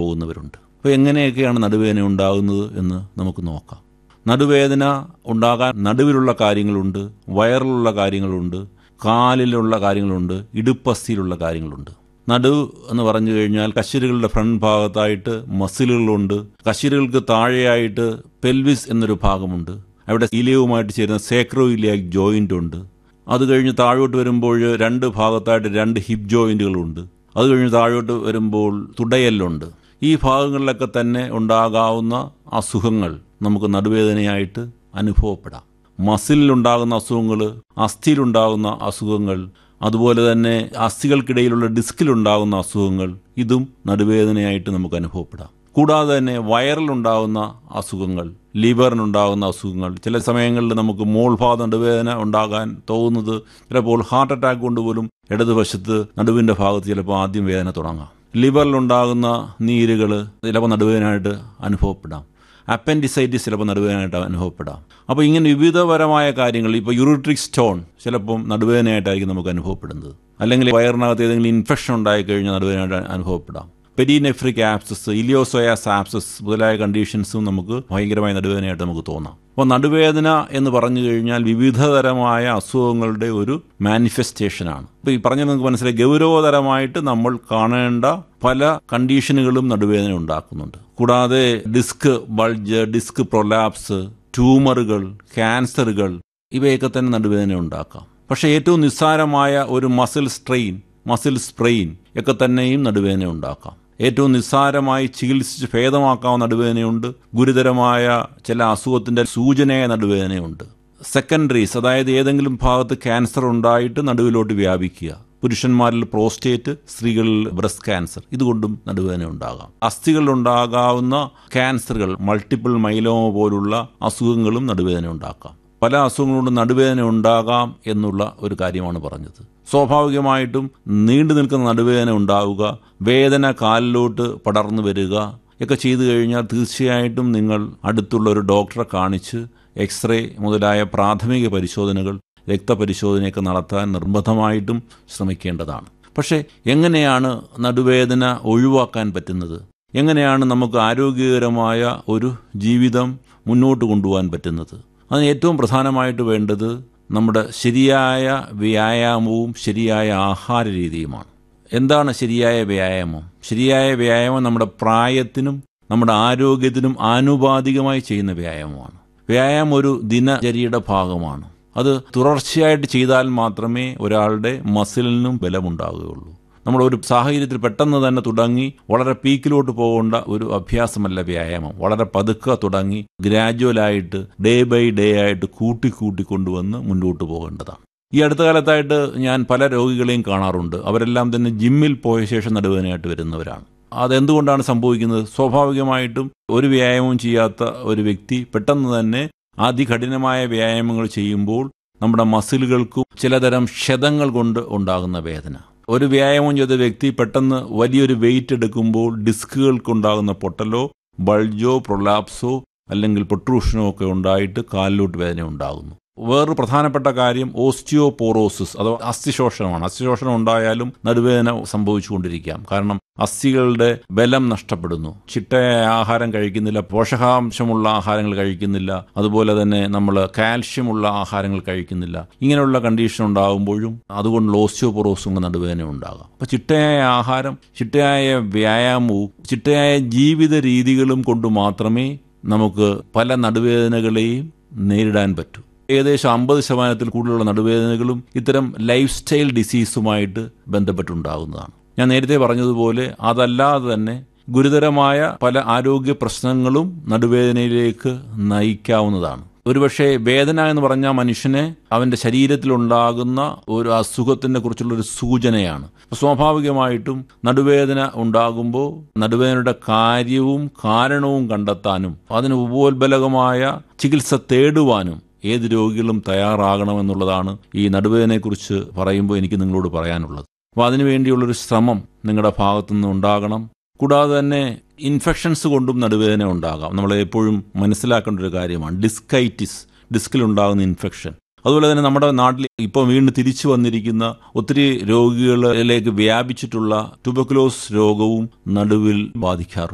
പോകുന്നവരുണ്ട് അപ്പോൾ എങ്ങനെയൊക്കെയാണ് നടുവേദന ഉണ്ടാകുന്നത് എന്ന് നമുക്ക് നോക്കാം നടുവേദന ഉണ്ടാകാൻ നടുവിലുള്ള കാര്യങ്ങളുണ്ട് വയറിലുള്ള കാര്യങ്ങളുണ്ട് കാലിലുള്ള കാര്യങ്ങളുണ്ട് ഇടുപ്പസ്ഥിയിലുള്ള കാര്യങ്ങളുണ്ട് നടു എന്ന് പറഞ്ഞു കഴിഞ്ഞാൽ കശീരുകളുടെ ഫ്രണ്ട് ഭാഗത്തായിട്ട് മസിലുകളുണ്ട് കശീരുകൾക്ക് താഴെയായിട്ട് പെൽവിസ് എന്നൊരു ഭാഗമുണ്ട് അവിടെ ഇലിയവുമായിട്ട് ചേരുന്ന സേക്രോ ഇലിയാക് ജോയിന്റ് ഉണ്ട് അത് കഴിഞ്ഞ് താഴോട്ട് വരുമ്പോൾ രണ്ട് ഭാഗത്തായിട്ട് രണ്ട് ഹിപ്പ് ജോയിന്റുകളുണ്ട് അത് കഴിഞ്ഞ് താഴോട്ട് വരുമ്പോൾ തുടയല്ലുണ്ട് ഈ ഭാഗങ്ങളിലൊക്കെ തന്നെ ഉണ്ടാകാവുന്ന അസുഖങ്ങൾ നമുക്ക് നടുവേദനയായിട്ട് അനുഭവപ്പെടാം മസിലിലുണ്ടാകുന്ന അസുഖങ്ങൾ അസ്ഥിയിലുണ്ടാകുന്ന അസുഖങ്ങൾ അതുപോലെ തന്നെ അസ്ഥികൾക്കിടയിലുള്ള ഡിസ്കിലുണ്ടാകുന്ന അസുഖങ്ങൾ ഇതും നടുവേദനയായിട്ട് നമുക്ക് അനുഭവപ്പെടാം കൂടാതെ തന്നെ വയറിലുണ്ടാകുന്ന അസുഖങ്ങൾ ലിവറിനുണ്ടാകുന്ന അസുഖങ്ങൾ ചില സമയങ്ങളിൽ നമുക്ക് മോൾഭാഗം നടുവേദന ഉണ്ടാകാൻ തോന്നുന്നത് ചിലപ്പോൾ ഹാർട്ട് അറ്റാക്ക് കൊണ്ടുപോലും ഇടതുവശത്ത് നടുവിൻ്റെ ഭാഗത്ത് ചിലപ്പോൾ ആദ്യം വേദന തുടങ്ങാം ലിവറിലുണ്ടാകുന്ന നീരുകൾ ചിലപ്പോൾ നടുവേദനയായിട്ട് അനുഭവപ്പെടാം അപ്പൻഡിസൈറ്റിസ് ചിലപ്പോൾ നടുവേദനയായിട്ട് അനുഭവപ്പെടാം അപ്പോൾ ഇങ്ങനെ വിവിധപരമായ കാര്യങ്ങൾ ഇപ്പോൾ യൂറിട്രിക് സ്റ്റോൺ ചിലപ്പം നടുവേദനയായിട്ടായിരിക്കും നമുക്ക് അനുഭവപ്പെടുന്നത് അല്ലെങ്കിൽ വയറിനകത്ത് ഏതെങ്കിലും ഇൻഫെക്ഷൻ ഉണ്ടായിക്കഴിഞ്ഞാൽ നടുവേദനയായിട്ട് അനുഭവപ്പെടാം പെരിനെഫ്രിക് ആപ്സസ് ഇലിയോസോയാസ് ആപ്സസ് മുതലായ കണ്ടീഷൻസും നമുക്ക് ഭയങ്കരമായ നടുവേദനയായിട്ട് നമുക്ക് തോന്നാം അപ്പോൾ നടുവേദന എന്ന് പറഞ്ഞു കഴിഞ്ഞാൽ വിവിധതരമായ അസുഖങ്ങളുടെ ഒരു മാനിഫെസ്റ്റേഷനാണ് ഇപ്പോൾ ഈ പറഞ്ഞത് നിങ്ങൾക്ക് മനസ്സിലായി ഗൗരവതരമായിട്ട് നമ്മൾ കാണേണ്ട പല കണ്ടീഷനുകളും നടുവേദന ഉണ്ടാക്കുന്നുണ്ട് കൂടാതെ ഡിസ്ക് ബൾജ് ഡിസ്ക് പ്രൊലാപ്സ് ട്യൂമറുകൾ ക്യാൻസറുകൾ ഇവയൊക്കെ തന്നെ നടുവേദന ഉണ്ടാക്കാം പക്ഷേ ഏറ്റവും നിസ്സാരമായ ഒരു മസിൽ സ്ട്രെയിൻ മസിൽ സ്പ്രെയിൻ ഒക്കെ തന്നെയും നടുവേദന ഉണ്ടാക്കാം ഏറ്റവും നിസ്സാരമായി ചികിത്സിച്ച് ഭേദമാക്കാവുന്ന നടുവേദനയുണ്ട് ഗുരുതരമായ ചില അസുഖത്തിന്റെ സൂചനയായ നടുവേദനയുണ്ട് സെക്കൻഡറീസ് അതായത് ഏതെങ്കിലും ഭാഗത്ത് ക്യാൻസർ ഉണ്ടായിട്ട് നടുവിലോട്ട് വ്യാപിക്കുക പുരുഷന്മാരിൽ പ്രോസ്റ്റേറ്റ് സ്ത്രീകളിൽ ബ്രസ്റ്റ് ക്യാൻസർ ഇതുകൊണ്ടും നടുവേദന ഉണ്ടാകാം അസ്ഥികളിൽ ഉണ്ടാകാവുന്ന ക്യാൻസറുകൾ മൾട്ടിപ്പിൾ മൈലോമ പോലുള്ള അസുഖങ്ങളും നടുവേദന ഉണ്ടാക്കാം പല അസുഖങ്ങളുകൊണ്ടും നടുവേദന ഉണ്ടാകാം എന്നുള്ള ഒരു കാര്യമാണ് പറഞ്ഞത് സ്വാഭാവികമായിട്ടും നീണ്ടു നിൽക്കുന്ന നടുവേദന ഉണ്ടാവുക വേദന കാലിലോട്ട് പടർന്നു വരിക ഒക്കെ ചെയ്തു കഴിഞ്ഞാൽ തീർച്ചയായിട്ടും നിങ്ങൾ അടുത്തുള്ള ഒരു ഡോക്ടറെ കാണിച്ച് എക്സ്റേ മുതലായ പ്രാഥമിക പരിശോധനകൾ രക്തപരിശോധനയൊക്കെ നടത്താൻ നിർബന്ധമായിട്ടും ശ്രമിക്കേണ്ടതാണ് പക്ഷേ എങ്ങനെയാണ് നടുവേദന ഒഴിവാക്കാൻ പറ്റുന്നത് എങ്ങനെയാണ് നമുക്ക് ആരോഗ്യകരമായ ഒരു ജീവിതം മുന്നോട്ട് കൊണ്ടുപോകാൻ പറ്റുന്നത് അതിന് ഏറ്റവും പ്രധാനമായിട്ട് വേണ്ടത് നമ്മുടെ ശരിയായ വ്യായാമവും ശരിയായ ആഹാര രീതിയുമാണ് എന്താണ് ശരിയായ വ്യായാമം ശരിയായ വ്യായാമം നമ്മുടെ പ്രായത്തിനും നമ്മുടെ ആരോഗ്യത്തിനും ആനുപാതികമായി ചെയ്യുന്ന വ്യായാമമാണ് വ്യായാമം ഒരു ദിനചര്യയുടെ ഭാഗമാണ് അത് തുടർച്ചയായിട്ട് ചെയ്താൽ മാത്രമേ ഒരാളുടെ മസിലിനും ബലമുണ്ടാവുകയുള്ളൂ നമ്മൾ ഒരു സാഹചര്യത്തിൽ പെട്ടെന്ന് തന്നെ തുടങ്ങി വളരെ പീക്കിലോട്ട് പോകേണ്ട ഒരു അഭ്യാസമല്ല വ്യായാമം വളരെ പതുക്കെ തുടങ്ങി ഗ്രാജുവലായിട്ട് ഡേ ബൈ ഡേ ആയിട്ട് കൂട്ടി കൂട്ടി കൊണ്ടുവന്ന് മുന്നോട്ട് പോകേണ്ടതാണ് ഈ അടുത്ത കാലത്തായിട്ട് ഞാൻ പല രോഗികളെയും കാണാറുണ്ട് അവരെല്ലാം തന്നെ ജിമ്മിൽ പോയ ശേഷം നടുവേദനയായിട്ട് വരുന്നവരാണ് അതെന്തുകൊണ്ടാണ് സംഭവിക്കുന്നത് സ്വാഭാവികമായിട്ടും ഒരു വ്യായാമവും ചെയ്യാത്ത ഒരു വ്യക്തി പെട്ടെന്ന് തന്നെ അതികഠിനമായ വ്യായാമങ്ങൾ ചെയ്യുമ്പോൾ നമ്മുടെ മസിലുകൾക്കും ചിലതരം ക്ഷതങ്ങൾ കൊണ്ട് ഉണ്ടാകുന്ന വേദന ഒരു വ്യായാമം ചെയ്ത വ്യക്തി പെട്ടെന്ന് വലിയൊരു വെയിറ്റ് എടുക്കുമ്പോൾ ഡിസ്കുകൾക്കുണ്ടാകുന്ന പൊട്ടലോ ബൾജോ പ്രൊലാപ്സോ അല്ലെങ്കിൽ പൊട്രൂഷനോ ഒക്കെ ഉണ്ടായിട്ട് കാലിലോട്ട് വേദന ഉണ്ടാകുന്നു വേറൊരു പ്രധാനപ്പെട്ട കാര്യം ഓസ്റ്റിയോപോറോസിസ് അഥവാ അസ്ഥിശോഷണമാണ് അസ്ഥിശോഷണം ഉണ്ടായാലും നടുവേദന സംഭവിച്ചുകൊണ്ടിരിക്കാം കാരണം അസ്ഥികളുടെ ബലം നഷ്ടപ്പെടുന്നു ചിട്ടയായ ആഹാരം കഴിക്കുന്നില്ല പോഷകാംശമുള്ള ആഹാരങ്ങൾ കഴിക്കുന്നില്ല അതുപോലെ തന്നെ നമ്മൾ കാൽഷ്യമുള്ള ആഹാരങ്ങൾ കഴിക്കുന്നില്ല ഇങ്ങനെയുള്ള കണ്ടീഷൻ ഉണ്ടാകുമ്പോഴും അതുകൊണ്ടുള്ള ഓസ്റ്റിയോപോറോസും കൊണ്ട് നടുവേദന ഉണ്ടാകാം അപ്പോൾ ചിട്ടയായ ആഹാരം ചിട്ടയായ വ്യായാമവും ചിട്ടയായ ജീവിത രീതികളും കൊണ്ട് മാത്രമേ നമുക്ക് പല നടുവേദനകളെയും നേരിടാൻ പറ്റൂ ഏകദേശം അമ്പത് ശതമാനത്തിൽ കൂടുതലുള്ള നടുവേദനകളും ഇത്തരം ലൈഫ് സ്റ്റൈൽ ഡിസീസുമായിട്ട് ബന്ധപ്പെട്ടുണ്ടാകുന്നതാണ് ഞാൻ നേരത്തെ പറഞ്ഞതുപോലെ അതല്ലാതെ തന്നെ ഗുരുതരമായ പല ആരോഗ്യ പ്രശ്നങ്ങളും നടുവേദനയിലേക്ക് നയിക്കാവുന്നതാണ് ഒരുപക്ഷെ വേദന എന്ന് പറഞ്ഞാൽ മനുഷ്യനെ അവന്റെ ശരീരത്തിലുണ്ടാകുന്ന ഒരു അസുഖത്തിനെ കുറിച്ചുള്ള ഒരു സൂചനയാണ് സ്വാഭാവികമായിട്ടും നടുവേദന ഉണ്ടാകുമ്പോൾ നടുവേദനയുടെ കാര്യവും കാരണവും കണ്ടെത്താനും അതിന് ഉപോത്ബലകമായ ചികിത്സ തേടുവാനും ഏത് രോഗികളും തയ്യാറാകണമെന്നുള്ളതാണ് ഈ നടുവേദനയെക്കുറിച്ച് പറയുമ്പോൾ എനിക്ക് നിങ്ങളോട് പറയാനുള്ളത് അപ്പോൾ അതിനുവേണ്ടിയുള്ളൊരു ശ്രമം നിങ്ങളുടെ ഭാഗത്തുനിന്ന് ഉണ്ടാകണം കൂടാതെ തന്നെ ഇൻഫെക്ഷൻസ് കൊണ്ടും നടുവേദന ഉണ്ടാകാം നമ്മൾ എപ്പോഴും മനസ്സിലാക്കേണ്ട ഒരു കാര്യമാണ് ഡിസ്കൈറ്റിസ് ഡിസ്കിലുണ്ടാകുന്ന ഇൻഫെക്ഷൻ അതുപോലെ തന്നെ നമ്മുടെ നാട്ടിൽ ഇപ്പോൾ വീണ്ടും തിരിച്ചു വന്നിരിക്കുന്ന ഒത്തിരി രോഗികളിലേക്ക് വ്യാപിച്ചിട്ടുള്ള ട്യൂബക്കുലോസ് രോഗവും നടുവിൽ ബാധിക്കാറുണ്ട്